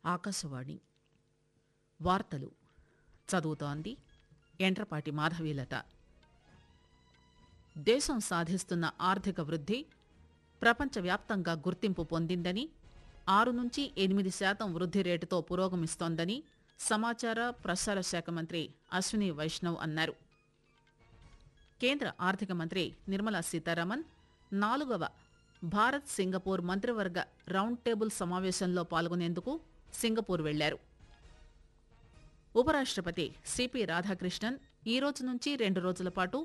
ఆకాశవాణి వార్తలు చదువుతోంది ఎండ్రపాటి మాధవీలత దేశం సాధిస్తున్న ఆర్థిక వృద్ధి ప్రపంచవ్యాప్తంగా గుర్తింపు పొందిందని ఆరు నుంచి ఎనిమిది శాతం వృద్ధి రేటుతో పురోగమిస్తోందని సమాచార ప్రసార శాఖ మంత్రి అశ్విని వైష్ణవ్ అన్నారు కేంద్ర ఆర్థిక మంత్రి నిర్మలా సీతారామన్ నాలుగవ భారత్ సింగపూర్ మంత్రివర్గ రౌండ్ టేబుల్ సమావేశంలో పాల్గొనేందుకు సింగపూర్ వెళ్లారు ఉపరాష్టపతి సిపి రాధాకృష్ణన్ ఈ రోజు నుంచి రెండు రోజుల పాటు